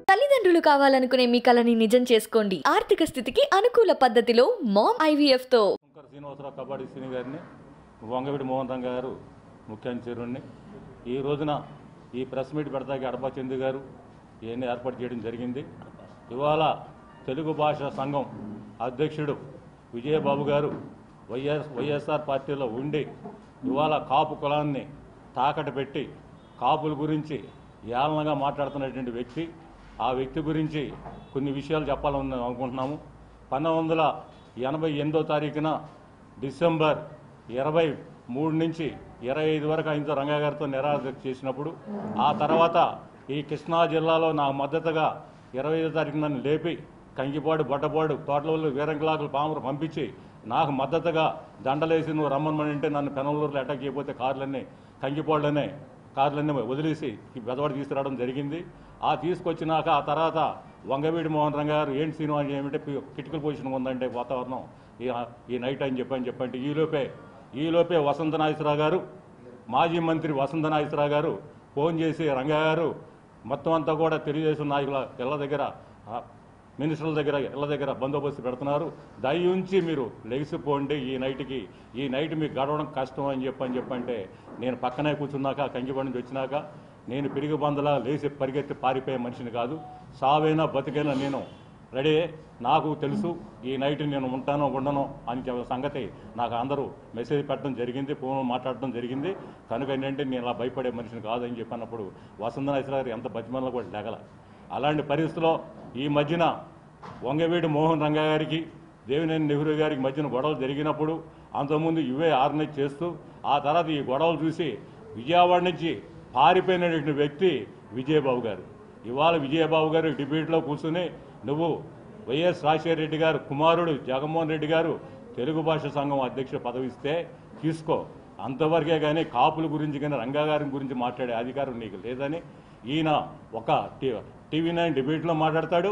తల్లిదండ్రులు కావాలనుకునే మీ కలని నిజం చేసుకోండి ఆర్థిక స్థితికి అనుకూల పద్ధతిలో మామ్ ఐవీఎఫ్ తో శంకర్ శ్రీనివాసరావు కబడ్డీ శ్రీని గారిని వంగవీడి మోహన్ రంగ గారు ముఖ్య చైరుణ్ణి ఈ రోజున ఈ ప్రెస్ మీట్ పెడతాకి అడపా చందు గారు ఇవన్నీ ఏర్పాటు చేయడం జరిగింది ఇవాళ తెలుగు భాషా సంఘం అధ్యక్షుడు విజయబాబు గారు వైఎస్ వైఎస్ఆర్ పార్టీలో ఉండి ఇవాళ కాపు కులాన్ని తాకట పెట్టి కాపుల గురించి ఏలనగా మాట్లాడుతున్నటువంటి వ్యక్తి ఆ వ్యక్తి గురించి కొన్ని విషయాలు చెప్పాలని అనుకుంటున్నాము పంతొమ్మిది వందల ఎనభై ఎనిమిదో తారీఖున డిసెంబర్ ఇరవై మూడు నుంచి ఇరవై ఐదు వరకు ఆయనతో రంగా గారితో నిరాధక చేసినప్పుడు ఆ తర్వాత ఈ కృష్ణా జిల్లాలో నాకు మద్దతుగా ఇరవై ఐదో తారీఖు నన్ను లేపి కంకిపాడు బొట్టపాడు తోటలూరు వీరంకలాకులు పాములు పంపించి నాకు మద్దతుగా దండలేసి నువ్వు రమ్మని అంటే నన్ను పెనలూరులో అటాక్ చేయకపోతే కార్లన్నీ కంకిపాడులోనే కార్లన్నీ వదిలేసి ఈ బెదవాడ తీసుకురావడం జరిగింది ఆ తీసుకొచ్చినాక ఆ తర్వాత వంగవీడి మోహన్ రంగ గారు ఏంటి సినిమా ఏమిటంటే క్రిటికల్ పొజిషన్ ఉందంటే వాతావరణం ఈ ఈ నైట్ అని చెప్పని చెప్పంటే ఈలోపే ఈలోపే వసంత నాగేశ్వరరావు గారు మాజీ మంత్రి వసంత నాగేశ్వరరావు గారు ఫోన్ చేసి రంగా గారు మొత్తం అంతా కూడా తెలుగుదేశం నాయకుల ఇళ్ళ దగ్గర ఆ, మినిస్టర్ల దగ్గర ఇళ్ళ దగ్గర బందోబస్తు పెడుతున్నారు దయ ఉంచి మీరు లెగిసిపోండి ఈ నైట్కి ఈ నైట్ మీకు గడవడం కష్టం అని చెప్పని చెప్పంటే నేను పక్కనే కూర్చున్నాక కంకిపడి నుంచి వచ్చినాక నేను పిరిగి బందలా లేచి పరిగెత్తి పారిపోయే మనిషిని కాదు సావైనా బతికైనా నేను రెడీ నాకు తెలుసు ఈ నైట్ నేను ఉంటానో ఉండనో అని చెప్పే సంగతి నాకు అందరూ మెసేజ్ పెట్టడం జరిగింది ఫోన్ మాట్లాడడం జరిగింది కనుక ఏంటంటే నేను అలా భయపడే మనిషిని కాదని చెప్పినప్పుడు వసంతనాశ్వర గారు ఎంత బతిమల్లో కూడా లెగల అలాంటి పరిస్థితిలో ఈ మధ్యన వంగవీడి మోహన్ రంగా గారికి దేవినేని నెహ్రూ గారికి మధ్యన గొడవలు జరిగినప్పుడు అంతకుముందు ఇవే ఆర్గనైజ్ చేస్తూ ఆ తర్వాత ఈ గొడవలు చూసి విజయవాడ నుంచి పారిపోయినటువంటి వ్యక్తి విజయబాబు గారు ఇవాళ విజయబాబు గారు డిబేట్లో కూర్చుని నువ్వు వైఎస్ రాజశేఖర రెడ్డి గారు కుమారుడు జగన్మోహన్ రెడ్డి గారు తెలుగు భాష సంఘం అధ్యక్ష పదవి ఇస్తే తీసుకో అంతవరకే కానీ కాపుల గురించి కానీ రంగా గారి గురించి మాట్లాడే అధికారం నీకు లేదని ఈయన ఒక టీ- టీవీ నైన్ డిబేట్లో మాట్లాడతాడు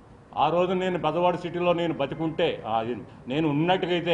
ఆ రోజు నేను పెదవాడ సిటీలో నేను బతికుంటే ఆ, నేను ఉన్నట్టుగైతే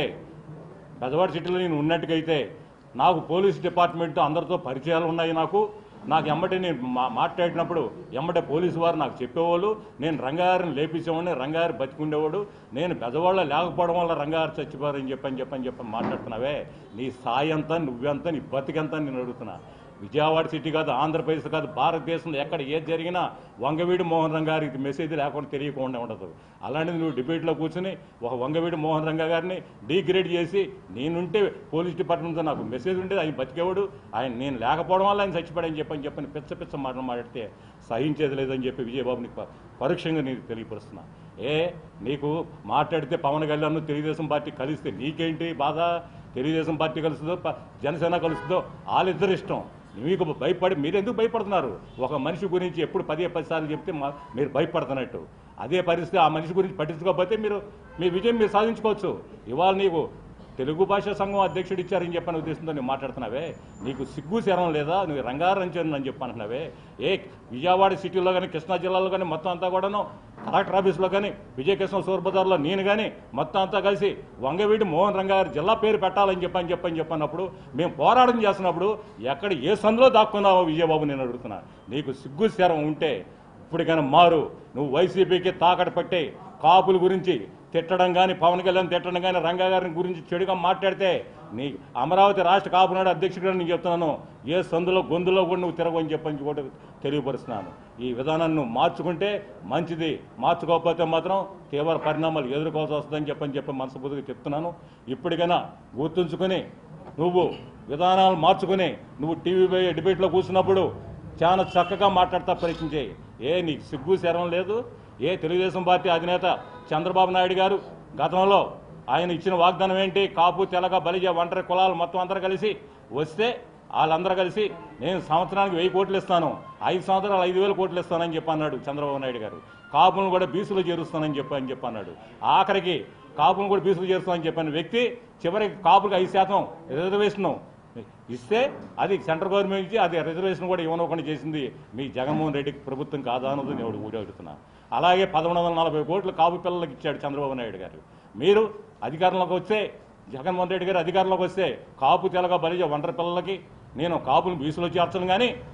పెదవాడ సిటీలో నేను ఉన్నట్టుగైతే నాకు పోలీస్ డిపార్ట్మెంట్ అందరితో పరిచయాలు ఉన్నాయి నాకు నాకు ఎమ్మటే నేను మా మాట్లాడినప్పుడు ఎమ్మటే పోలీసు వారు నాకు చెప్పేవాళ్ళు నేను రంగారిని లేపించేవాడిని రంగారు బతికుండేవాడు నేను పెదవాళ్ళ లేకపోవడం వల్ల రంగారు చచ్చిపోయారని చెప్పని చెప్పని చెప్పని మాట్లాడుతున్నావే నీ స్థాయి ఎంత నువ్వెంత నీ బతికెంత అని నేను అడుగుతున్నా విజయవాడ సిటీ కాదు ఆంధ్రప్రదేశ్ కాదు భారతదేశంలో ఎక్కడ ఏది జరిగినా వంగవీడి మోహన్ రంగ గారికి మెసేజ్ లేకుండా తెలియకుండా ఉండదు అలాంటిది నువ్వు డిబేట్లో కూర్చుని ఒక వంగవీడి మోహన్ రంగ గారిని డీగ్రేడ్ చేసి నేనుంటే పోలీస్ డిపార్ట్మెంట్తో నాకు మెసేజ్ ఉంటే ఆయన బతికేవాడు ఆయన నేను లేకపోవడం వల్ల ఆయన చచ్చిపోయాడని చెప్పని చెప్పని పిచ్చ పిచ్చ మాటలు మాట్లాడితే సహించేది లేదని చెప్పి విజయబాబుని ప- పరోక్షంగా నీకు తెలియపరుస్తున్నా ఏ నీకు మాట్లాడితే పవన్ కళ్యాణ్ తెలుగుదేశం పార్టీ కలిస్తే నీకేంటి బాధ తెలుగుదేశం పార్టీ కలుస్తుందో ప- జనసేన కలుస్తుందో వాళ్ళిద్దరు ఇష్టం మీకు భయపడి మీరు ఎందుకు భయపడుతున్నారు ఒక మనిషి గురించి ఎప్పుడు పదే పది సార్లు చెప్తే మా- మీరు భయపడుతున్నట్టు అదే పరిస్థితి ఆ మనిషి గురించి పట్టించుకోకపోతే మీరు మీ విజయం మీరు సాధించుకోవచ్చు ఇవాళ నీకు తెలుగు భాషా సంఘం అధ్యక్షుడు ఇచ్చారని చెప్పని ఉద్దేశంతో నువ్వు మాట్లాడుతున్నావే నీకు సిగ్గు శరం లేదా నువ్వు రంగారంచను అని చెప్పి అంటున్నావే ఏ విజయవాడ సిటీలో కానీ కృష్ణా జిల్లాలో కానీ మొత్తం అంతా కూడాను కలెక్టర్ ఆఫీస్లో కానీ విజయకృష్ణ సూర్బజార్లో నేను కానీ మొత్తం అంతా కలిసి వంగవీటి మోహన్ రంగా గారి జిల్లా పేరు పెట్టాలని చెప్పని చెప్పని చెప్పన్నప్పుడు మేము పోరాటం చేస్తున్నప్పుడు ఎక్కడ ఏ సందులో దాక్కున్నావో విజయబాబు నేను అడుగుతున్నా నీకు సిగ్గు శరం ఉంటే ఇప్పటికైనా మారు నువ్వు వైసీపీకి తాకట పట్టే కాపుల గురించి తిట్టడం కానీ పవన్ కళ్యాణ్ తిట్టడం కానీ రంగా గారి గురించి చెడుగా మాట్లాడితే నీ అమరావతి రాష్ట్ర కాపునాడు అధ్యక్షుడు నేను చెప్తున్నాను ఏ సందులో గొంతులో కూడా నువ్వు తిరగని చెప్పని కూడా తెలియపరుస్తున్నాను ఈ విధానాన్ని నువ్వు మార్చుకుంటే మంచిది మార్చుకోకపోతే మాత్రం తీవ్ర పరిణామాలు ఎదుర్కోవాల్సి వస్తుందని చెప్పని చెప్పి మనస్ఫూర్తిగా చెప్తున్నాను ఇప్పటికైనా గుర్తుంచుకొని నువ్వు విధానాలు మార్చుకుని నువ్వు టీవీ డిబేట్లో కూర్చున్నప్పుడు చాలా చక్కగా మాట్లాడతా ప్రయత్నం చేయి ఏ నీకు సిగ్గు శరం లేదు ఏ తెలుగుదేశం పార్టీ అధినేత చంద్రబాబు నాయుడు గారు గతంలో ఆయన ఇచ్చిన వాగ్దానం ఏంటి కాపు తెలగ బలిజ ఒంటరి కులాలు మొత్తం అందరూ కలిసి వస్తే వాళ్ళందరూ కలిసి నేను సంవత్సరానికి వెయ్యి కోట్లు ఇస్తాను ఐదు సంవత్సరాలు ఐదు వేల కోట్లు ఇస్తానని చెప్పి అన్నాడు చంద్రబాబు నాయుడు గారు కాపులను కూడా బీసులు చేరుస్తానని చెప్పి అని చెప్పి అన్నాడు ఆఖరికి కాపులను కూడా బీసులు చేరుస్తానని చెప్పిన వ్యక్తి చివరికి కాపులకు ఐదు శాతం రిజర్వేషన్ ఇస్తే అది సెంట్రల్ గవర్నమెంట్ ఇచ్చి అది రిజర్వేషన్ కూడా ఇవ్వనకుండా చేసింది మీ జగన్మోహన్ రెడ్డి ప్రభుత్వం కాదా అన్నది నేను ఊడి అడుగుతున్నా అలాగే పదకొండు వందల నలభై కోట్లు కాపు పిల్లలకు ఇచ్చాడు చంద్రబాబు నాయుడు గారు మీరు అధికారంలోకి వస్తే జగన్మోహన్ రెడ్డి గారు అధికారంలోకి వస్తే కాపు తెలగ బలిజ ఒంటరి పిల్లలకి నేను కాపును బీసులో చేర్చను కానీ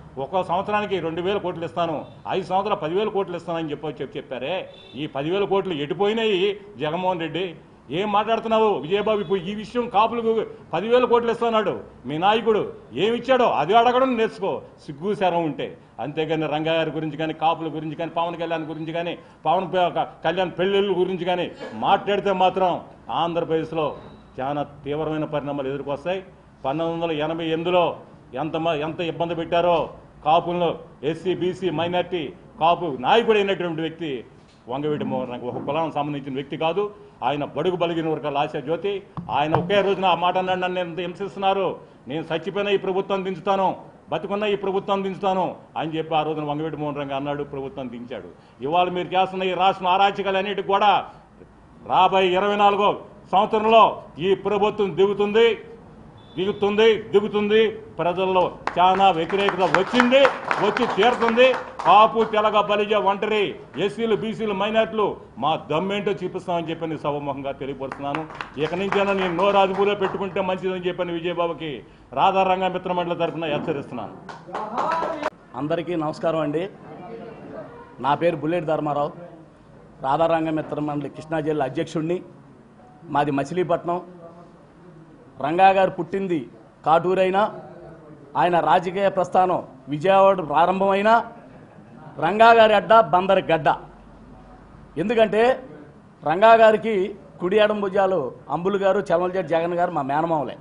ఒక్కో సంవత్సరానికి రెండు వేల కోట్లు ఇస్తాను ఐదు సంవత్సరాలు పదివేల కోట్లు ఇస్తానని చెప్పి చెప్పి చెప్పారే ఈ పదివేల కోట్లు ఎటుపోయినాయి జగన్మోహన్ రెడ్డి ఏం మాట్లాడుతున్నావు విజయబాబు ఇప్పుడు ఈ విషయం కాపులకు పదివేల కోట్లు ఇస్తున్నాడు మీ నాయకుడు ఏమి ఇచ్చాడో అది అడగడం నేర్చుకో సిగ్గు శరం ఉంటే అంతేగాని రంగా గారి గురించి కానీ కాపుల గురించి కానీ పవన్ కళ్యాణ్ గురించి కానీ పవన్ ప- కళ్యాణ్ పెళ్ళిళ్ళ గురించి కానీ మాట్లాడితే మాత్రం ఆంధ్రప్రదేశ్లో చాలా తీవ్రమైన పరిణామాలు ఎదుర్కొస్తాయి పంతొమ్మిది వందల ఎనభై ఎనిమిదిలో ఎంత మ- ఎంత ఇబ్బంది పెట్టారో కాపులను ఎస్సీ బీసీ మైనార్టీ కాపు నాయకుడు అయినటువంటి వ్యక్తి వంగవీటి మోహన్ రంగ ఒక కులానికి సంబంధించిన వ్యక్తి కాదు ఆయన బడుగు బలిగిన వర్గాల ఆశ జ్యోతి ఆయన ఒకే రోజున ఆ మాట అన్నాడు నన్ను ఎంత హింసిస్తున్నారు నేను చచ్చిపోయిన ఈ ప్రభుత్వం దించుతాను బతుకున్న ఈ ప్రభుత్వం దించుతాను అని చెప్పి ఆ రోజున వంగవీటి మోహన్ రంగ అన్నాడు ప్రభుత్వం దించాడు ఇవాళ మీరు చేస్తున్న ఈ రాష్ట్రం అరాచకాలన్నిటికి కూడా రాబోయే ఇరవై నాలుగో సంవత్సరంలో ఈ ప్రభుత్వం దిగుతుంది దిగుతుంది దిగుతుంది ప్రజల్లో చాలా వ్యతిరేకత వచ్చింది వచ్చి తీరుతుంది కాపు తెలగ బలిజ ఒంటరి ఎస్సీలు బీసీలు మైనార్టీలు మా దమ్మేంటో చూపిస్తామని చెప్పి నేను సభముఖంగా తెలియపరుస్తున్నాను ఇక నుంచైనా నేను నోరు అదుపులో పెట్టుకుంటే మంచిదని చెప్పని విజయబాబుకి రాధారంగ మిత్రమండలి తరఫున హెచ్చరిస్తున్నాను అందరికీ నమస్కారం అండి నా పేరు బుల్లెట్ ధర్మారావు రాధారంగ మిత్ర మండలి కృష్ణా జిల్లా అధ్యక్షుడిని మాది మచిలీపట్నం రంగా గారు పుట్టింది కాటూరైనా ఆయన రాజకీయ ప్రస్థానం విజయవాడ ప్రారంభమైనా రంగా గారి అడ్డ బందరి గడ్డ ఎందుకంటే రంగా గారికి కుడి ఎడం భుజాలు అంబులు గారు చలమలజెట్ జగన్ గారు మా మేనమామలే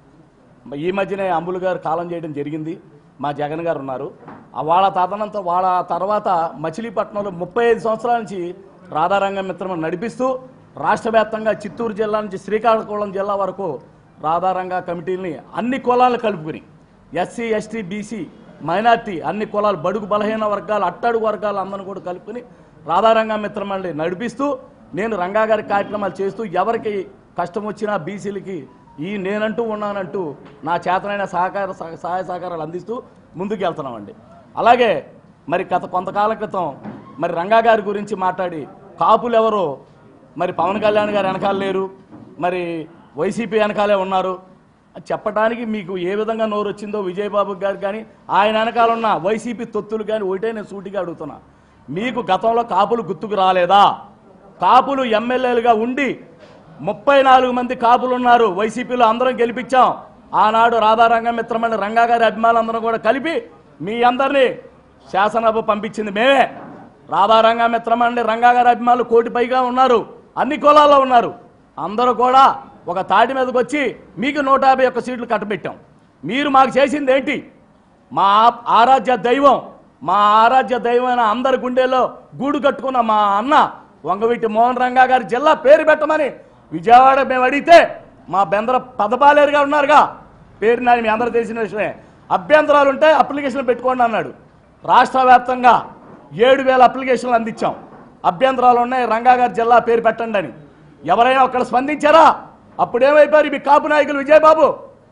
ఈ మధ్యనే అంబులు గారు కాలం చేయడం జరిగింది మా జగన్ గారు ఉన్నారు ఆ వాళ్ళ తదనంతో వాళ్ళ తర్వాత మచిలీపట్నంలో ముప్పై ఐదు సంవత్సరాల నుంచి రాధారంగం మిత్రం నడిపిస్తూ రాష్ట్ర వ్యాప్తంగా చిత్తూరు జిల్లా నుంచి శ్రీకాకుళం జిల్లా వరకు రాధారంగ కమిటీలని అన్ని కులాలు కలుపుకుని ఎస్సీ ఎస్టీ బీసీ మైనార్టీ అన్ని కులాలు బడుగు బలహీన వర్గాలు అట్టడుగు వర్గాలు అందరిని కూడా కలుపుకుని రాధారంగ మిత్రమండలి నడిపిస్తూ నేను రంగా గారి కార్యక్రమాలు చేస్తూ ఎవరికి కష్టం వచ్చినా బీసీలకి ఈ నేనంటూ ఉన్నానంటూ నా చేతనైన సహకార సహ- సహాయ సహకారాలు అందిస్తూ ముందుకు వెళ్తున్నామండి అలాగే మరి గత కొంతకాల క్రితం మరి రంగా గారి గురించి మాట్లాడి కాపులు ఎవరో మరి పవన్ కళ్యాణ్ గారు వెనకాల లేరు మరి వైసీపీ వెనకాలే ఉన్నారు అని చెప్పడానికి మీకు ఏ విధంగా నోరు వచ్చిందో విజయబాబు గారు కానీ ఆయన వెనకాల ఉన్న వైసీపీ తొత్తులు కానీ ఒకటే నేను సూటిగా అడుగుతున్నా మీకు గతంలో కాపులు గుర్తుకు రాలేదా కాపులు ఎమ్మెల్యేలుగా ఉండి ముప్పై నాలుగు మంది కాపులు ఉన్నారు వైసీపీలో అందరం గెలిపించాం ఆనాడు రాధారంగం మిత్రమైన రంగా గారి అభిమానులందరం కూడా కలిపి మీ అందరినీ శాసనసభ పంపించింది మేమే రాధారంగ మిత్రమండి రంగా గారి అభిమానులు కోటి పైగా ఉన్నారు అన్ని కులాల్లో ఉన్నారు అందరూ కూడా ఒక తాటి మీదకి వచ్చి మీకు నూట యాభై ఒక్క సీట్లు కట్టబెట్టాం మీరు మాకు చేసింది ఏంటి మా ఆరాధ్య దైవం మా ఆరాధ్య దైవమైన అందరి గుండెల్లో గూడు కట్టుకున్న మా అన్న వంగవీటి మోహన్ రంగా గారి జిల్లా పేరు పెట్టమని విజయవాడ మేము అడిగితే మా బెందర పదపాలేరు గారు ఉన్నారుగా పేరు నాని మీ అందరూ తెలిసిన విషయమే అభ్యంతరాలు ఉంటే అప్లికేషన్ పెట్టుకోండి అన్నాడు రాష్ట్ర వ్యాప్తంగా ఏడు వేల అప్లికేషన్లు అందించాం అభ్యంతరాలు ఉన్నాయి రంగా గారి జిల్లా పేరు పెట్టండి అని ఎవరైనా ఒక్కడ స్పందించారా అప్పుడేమైపోయారు మీ కాపు నాయకులు విజయబాబు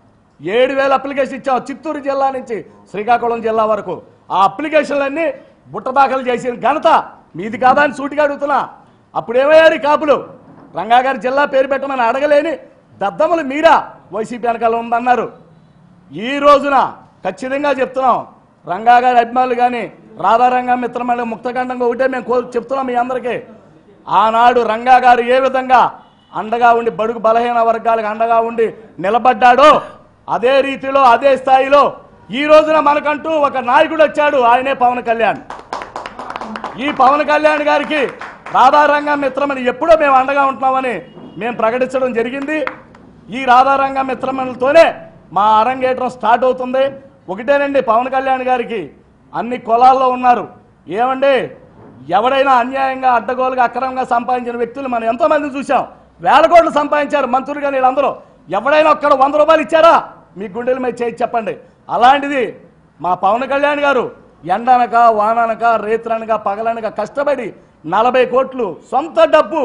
ఏడు వేల అప్లికేషన్ ఇచ్చాం చిత్తూరు జిల్లా నుంచి శ్రీకాకుళం జిల్లా వరకు ఆ అప్లికేషన్లన్నీ బుట్ట దాఖలు చేసిన ఘనత మీది కాదా అని సూటిగా అడుగుతున్నా అప్పుడేమయ్యారు ఈ కాపులు రంగా గారి జిల్లా పేరు పెట్టమని అడగలేని దద్దములు మీరా వైసీపీ వెనకాల ఉందన్నారు ఈ రోజున ఖచ్చితంగా చెప్తున్నాం రంగా గారి అభిమానులు కానీ రాధారంగ మిత్రమైన ముక్తఖండంగా ఒకటే మేము కో చెప్తున్నాం మీ అందరికీ ఆనాడు రంగా గారు ఏ విధంగా అండగా ఉండి బడుగు బలహీన వర్గాలకు అండగా ఉండి నిలబడ్డాడో అదే రీతిలో అదే స్థాయిలో ఈ రోజున మనకంటూ ఒక నాయకుడు వచ్చాడు ఆయనే పవన్ కళ్యాణ్ ఈ పవన్ కళ్యాణ్ గారికి రాధారంగ మిత్రమని ఎప్పుడో మేము అండగా ఉంటున్నామని మేము ప్రకటించడం జరిగింది ఈ రాధారంగ మిత్రమలతోనే మా అరంగేట్రం స్టార్ట్ అవుతుంది ఒకటేనండి పవన్ కళ్యాణ్ గారికి అన్ని కులాల్లో ఉన్నారు ఏమండి ఎవడైనా అన్యాయంగా అడ్డగోలుగా అక్రమంగా సంపాదించిన వ్యక్తులు మనం ఎంతోమంది చూసాం వేల కోట్లు సంపాదించారు మంత్రులు కానీ వీళ్ళందరూ ఎవడైనా ఒక్కడ వంద రూపాయలు ఇచ్చారా మీ గుండెల మీద చేసి చెప్పండి అలాంటిది మా పవన్ కళ్యాణ్ గారు ఎండనక వాననక రేత్రనక పగలనక కష్టపడి నలభై కోట్లు సొంత డబ్బు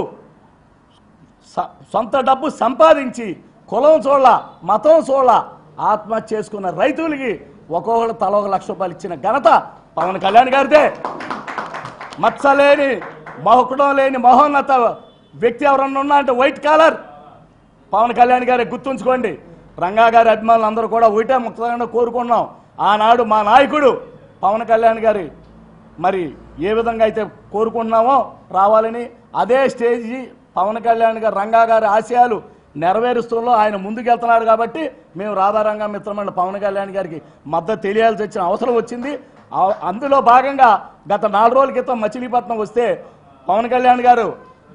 స- సొంత డబ్బు సంపాదించి కులం చూడాల మతం చూడాల ఆత్మహత్య చేసుకున్న రైతులకి ఒక్కొక్కరు తల ఒక లక్ష రూపాయలు ఇచ్చిన ఘనత పవన్ కళ్యాణ్ గారిదే మత్సలేని మహకుడం లేని మహోన్నత వ్యక్తి ఎవరన్నా ఉన్నా అంటే వైట్ కాలర్ పవన్ కళ్యాణ్ గారి గుర్తుంచుకోండి రంగా గారి అభిమానులు అందరూ కూడా ఒకటే ముక్తంగా కోరుకున్నాం ఆనాడు మా నాయకుడు పవన్ కళ్యాణ్ గారి మరి ఏ విధంగా అయితే కోరుకుంటున్నామో రావాలని అదే స్టేజీ పవన్ కళ్యాణ్ గారు రంగా గారి ఆశయాలు నెరవేరుస్తుల్లో ఆయన ముందుకెళ్తున్నాడు కాబట్టి మేము రాధారంగ మిత్రమండ పవన్ కళ్యాణ్ గారికి మద్దతు తెలియాల్సి వచ్చిన అవసరం వచ్చింది ఆ- అందులో భాగంగా గత నాలుగు రోజుల క్రితం మచిలీపట్నం వస్తే పవన్ కళ్యాణ్ గారు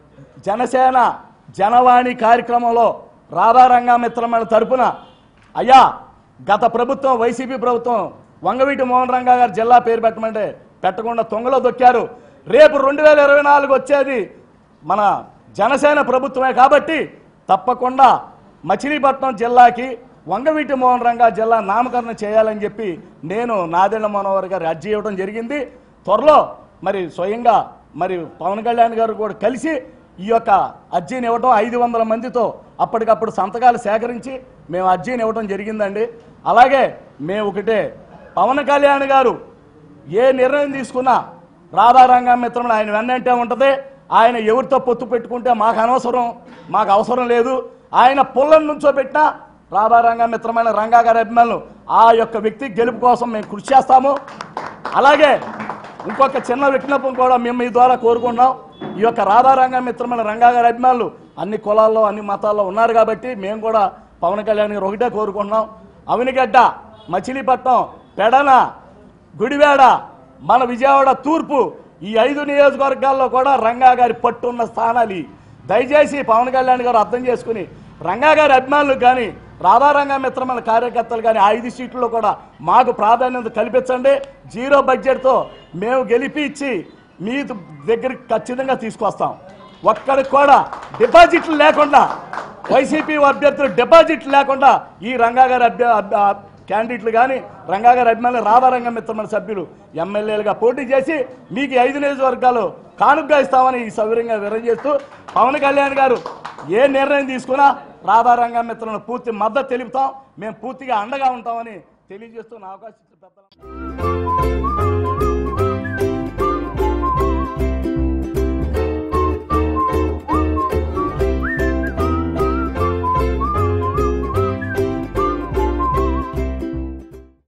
జనసేన జనవాణి కార్యక్రమంలో రాధారంగ మిత్రమండ తరపున అయ్యా గత ప్రభుత్వం వైసీపీ ప్రభుత్వం వంగవీటి మోహన్ రంగా గారు జిల్లా పేరు పెట్టమంటే పెట్టకుండా తొంగలో దొక్కారు రేపు రెండు వేల ఇరవై నాలుగు వచ్చేది మన జనసేన ప్రభుత్వమే కాబట్టి తప్పకుండా మచిలీపట్నం జిల్లాకి వంగవీటి మోహన్ రంగా జిల్లా నామకరణం చేయాలని చెప్పి నేను నాదెండ్ల మనోహర్ గారు అర్జీ ఇవ్వడం జరిగింది త్వరలో మరి స్వయంగా మరి పవన్ కళ్యాణ్ గారు కూడా కలిసి ఈ యొక్క అర్జీని ఇవ్వడం ఐదు వందల మందితో అప్పటికప్పుడు సంతకాలు సేకరించి మేము అర్జీని ఇవ్వడం జరిగిందండి అలాగే మేము ఒకటే పవన్ కళ్యాణ్ గారు ఏ నిర్ణయం తీసుకున్నా రాధారంగం మిత్రములు ఆయన వెన్నంటే ఉంటుంది ఆయన ఎవరితో పొత్తు పెట్టుకుంటే మాకు అనవసరం మాకు అవసరం లేదు ఆయన పుల్లను నుంచో పెట్టినా రాధారంగ మిత్రమైన రంగా గారి అభిమానులు ఆ యొక్క వ్యక్తి గెలుపు కోసం మేము కృషి చేస్తాము అలాగే ఇంకొక చిన్న విజ్ఞాపం కూడా మేము మీ ద్వారా కోరుకుంటున్నాం ఈ యొక్క రాధారంగ మిత్రమైన రంగా గారి అభిమానులు అన్ని కులాల్లో అన్ని మతాల్లో ఉన్నారు కాబట్టి మేము కూడా పవన్ కళ్యాణ్ గారు ఒకటే కోరుకుంటున్నాం అవినిగడ్డ మచిలీపట్నం పెడన గుడివాడ మన విజయవాడ తూర్పు ఈ ఐదు నియోజకవర్గాల్లో కూడా రంగా గారి పట్టున్న స్థానాలు ఇవి. దయచేసి పవన్ కళ్యాణ్ గారు అర్థం చేసుకుని రంగా గారి అభిమానులు కానీ రాధారంగ మిత్రమైన కార్యకర్తలు కానీ ఆ ఐదు సీట్లలో కూడా మాకు ప్రాధాన్యత కల్పించండి జీరో బడ్జెట్తో మేము గెలిపించి మీ దగ్గరికి ఖచ్చితంగా తీసుకొస్తాం ఒక్కడికి కూడా డిపాజిట్లు లేకుండా వైసీపీ అభ్యర్థులు డిపాజిట్లు లేకుండా ఈ రంగా గారి అభ్య అభ్య- క్యాండిడేట్లు కానీ రంగా గారి అభిమానులు రాధారంగ మిత్రమైన సభ్యులు ఎమ్మెల్యేలుగా పోటీ చేసి మీకు ఈ ఐదు నియోజకవర్గాలు కానుగ్గా ఇస్తామని ఈ సౌకర్యంగా విరచేస్తూ పవన్ కళ్యాణ్ గారు ఏ నిర్ణయం తీసుకున్నా రాధారంగ మిత్రులను పూర్తి మద్దతు తెలుపుతాం మేము పూర్తిగా అండగా ఉంటామని తెలియజేస్తూ నా అవకాశం ఇచ్చిన పెద్దలకు